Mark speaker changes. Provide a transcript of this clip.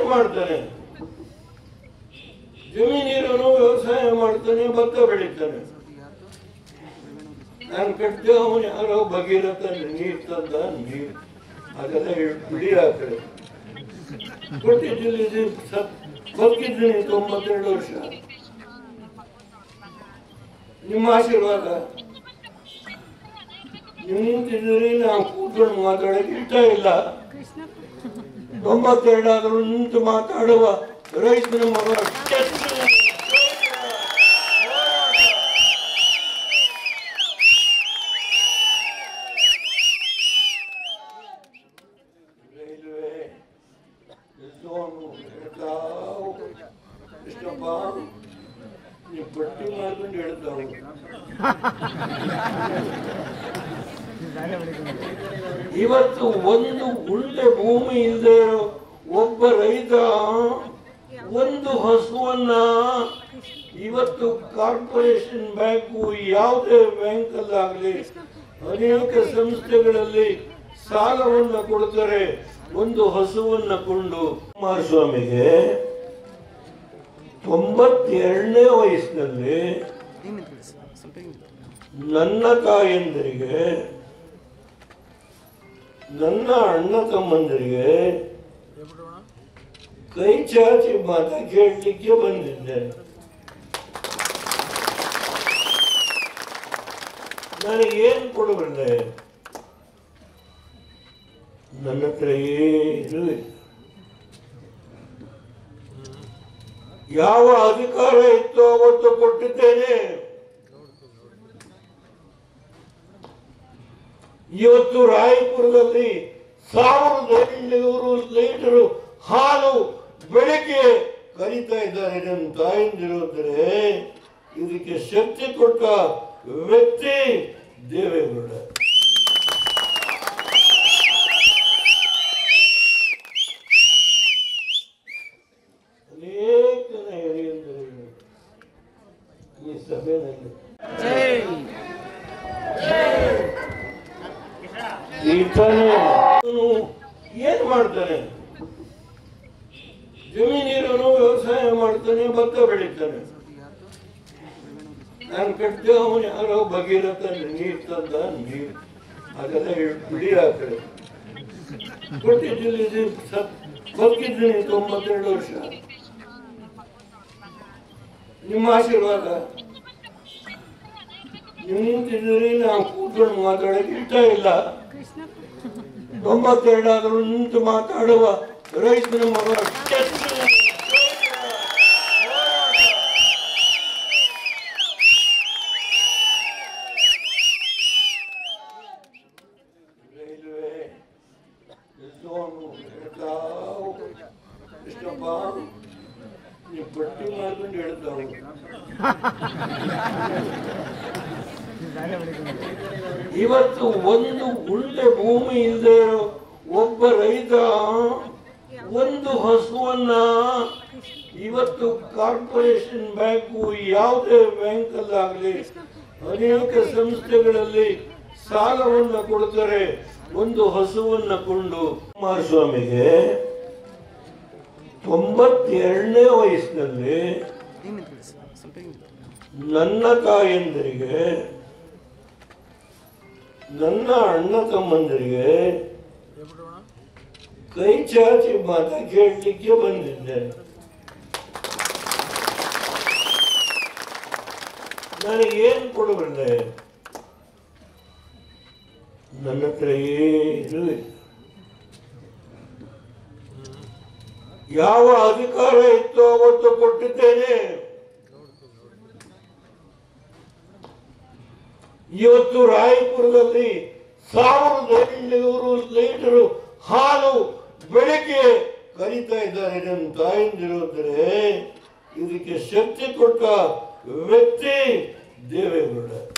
Speaker 1: ಏನ್ ಮಾಡ್ತಾನೆ ಜಮೀನಿರೋನು ವ್ಯವಸಾಯ ಮಾಡ್ತಾನೆ ಭತ್ತ ಬೆಳಿತಾನೆ ನಾನು ಕಟ್ಟಿ ಅವನು ಯಾರೋ ಭಗೀರಥ ನೀರ್ ತಂದ ನೀರ್ ಅದೆಲ್ಲ ಇಳ್- ಬಿಡಿ ಆ ಕಡೆ ಕೊಟ್ಟಿದ್ದೀನಿ ಬದುಕಿದ್ದೀನಿ ತೊಂಬತ್ತೆರಡು ವರ್ಷ ನಿಮ್ಮ ಆಶೀರ್ವಾದ ನೀವು ನಿಂತಿದ್ದೀರಿ ನಾವು ಕೂತ್ಕೊಂಡು ಮಾತಾಡಕ್ಕೆ ಇಷ್ಟ ಇಲ್ಲ ತೊಂಬತ್ತೆರಡು ಆದರೂ ನಿಂತು ಮಾತಾಡುವ ರೈತನ ಮಗ ರೈಲ್ವೆ ಎಷ್ಟೋನು ಹೇಳ್ತಾವು ಎಷ್ಟಪ್ಪ ನೀವು ಬಟ್ಟಿ ಮಾಡ್ಕೊಂಡು ಹೇಳ್ತಾವು ಇವತ್ತು ಒಂದು ಉಳ್ಳೆ ಭೂಮಿ ಇಲ್ಲದೆ ಇರೋ ಒಬ್ಬ ರೈತ ಒಂದು ಹಸುವನ್ನ ಇವತ್ತು ಕಾರ್ಪೊರೇಷನ್ ಬ್ಯಾಂಕು ಯಾವುದೇ ಬ್ಯಾಂಕ್ ಅಲ್ಲಾಗಲಿ ಅನೇಕ ಸಂಸ್ಥೆಗಳಲ್ಲಿ ಸಾಲವನ್ನ ಕೊಡ್ತಾರೆ ಒಂದು ಹಸುವನ್ನ ಕೊಂಡು ಕುಮಾರಸ್ವಾಮಿಗೆ ತೊಂಬತ್ತೆರಡನೇ ವಯಸ್ಸಿನಲ್ಲಿ ನನ್ನ ತಾಯಂದಿರಿಗೆ ನನ್ನ ಅಣ್ಣ ತಮ್ಮಂದಿರಿಗೆ ಕೈ ಚಾಚಿ ಮಾತ ಕೇಳಲಿಕ್ಕೆ ಬಂದಿದ್ದೆ ನನಗೆ ಏನು ಕೊಡಬಲ್ಲೆ ನನ್ನ ಹತ್ರ ಏನು ಇಲ್ಲ. ಯಾವ ಅಧಿಕಾರ ಇತ್ತು ಅವತ್ತು ಕೊಟ್ಟಿದ್ದೇನೆ ಇವತ್ತು ರಾಯಪುರದಲ್ಲಿ ಸಾವಿರದ ಎಂಟುನೂರು ಲೀಟರ್ ಹಾಲು ಬೆಳಗ್ಗೆ ಕರೀತಾ ಇದ್ದಾರೆ ನನ್ನ ತಾಯಂದಿರೋದ್ರೆ ಇದಕ್ಕೆ ಶಕ್ತಿ ಕೊಟ್ಟ ವ್ಯಕ್ತಿ ದೇವೇಗೌಡ ಅನೇಕ ಜನ ಹಿರಿಯಂದರು ಈ ಸಭೆಯಲ್ಲಿ ಈತನೇ ಅವನು ಏನ್ ಮಾಡ್ತಾನೆ ಜಮೀನಿರೋನು ವ್ಯವಸಾಯ ಮಾಡ್ತಾನೆ ಭತ್ತ ಬೆಳಿತಾನೆ ನಾನು ಕಟ್ಟಿ ಅವನು ಯಾರೋ ಭಗೀರಥ ನೀರ್ ತಂದ ನೀರ್ ಅದೆಲ್ಲ ಇಳ್- ಬಿಡಿ ಆ ಕಡೆ ಕೊಟ್ಟಿದ್ದೀನಿ ಬದುಕಿದ್ದೀನಿ ತೊಂಬತ್ತೆರಡು ವರ್ಷ ನಿಮ್ಮ ಆಶೀರ್ವಾದ ನೀವು ನಿಂತಿದ್ದೀರಿ ನಾವು ಕೂತ್ಕೊಂಡು ಮಾತಾಡಕ್ಕೆ ಇಷ್ಟ ಇಲ್ಲ ತೊಂಬತ್ತೆರಡು ಆದರೂ ನಿಂತು ಮಾತಾಡುವ ರೈತನ ಮಗ ರೈಲ್ವೆ ಎಷ್ಟೋನು ಹೇಳ್ತಾವು ಎಷ್ಟಪ್ಪ ನೀವು ಬಟ್ಟಿ ಮಾಡ್ಕೊಂಡು ಹೇಳ್ತಾವು ಇವತ್ತು ಒಂದು ಉಳ್ಳೆ ಭೂಮಿ ಇಲ್ಲದೆ ಇರೋ ಒಬ್ಬ ರೈತ ಒಂದು ಹಸುವನ್ನ ಇವತ್ತು ಕಾರ್ಪೊರೇಷನ್ ಬ್ಯಾಂಕು ಯಾವುದೇ ಬ್ಯಾಂಕ್ ಅಲ್ಲಾಗಲಿ ಅನೇಕ ಸಂಸ್ಥೆಗಳಲ್ಲಿ ಸಾಲವನ್ನ ಕೊಡ್ತಾರೆ ಒಂದು ಹಸುವನ್ನ ಕೊಂಡು ಕುಮಾರಸ್ವಾಮಿಗೆ ತೊಂಬತ್ತೆರಡನೇ ವಯಸ್ಸಿನಲ್ಲಿ ನನ್ನ ತಾಯಂದಿರಿಗೆ ನನ್ನ ಅಣ್ಣ ತಮ್ಮಂದಿರಿಗೆ ಕೈ ಚಾಚಿ ಮಾತ ಕೇಳಲಿಕ್ಕೆ ಬಂದಿದ್ದೆ ನನಗೆ ಏನು ಕೊಡಬಲ್ಲೆ ನನ್ನ ಹತ್ರ ಏನು ಇಲ್ಲ. ಯಾವ ಅಧಿಕಾರ ಇತ್ತು ಅವತ್ತು ಕೊಟ್ಟಿದ್ದೇನೆ ಇವತ್ತು ರಾಯಪುರದಲ್ಲಿ ಸಾವಿರದ ಎಂಟುನೂರು ಲೀಟರ್ ಹಾಲು ಬೆಳಗ್ಗೆ ಕರೀತಾ ಇದ್ದಾರೆ ನನ್ನ ತಾಯಂದಿರೋದ್ರೆ ಇದಕ್ಕೆ ಶಕ್ತಿ ಕೊಟ್ಟ ವ್ಯಕ್ತಿ ದೇವೇಗೌಡ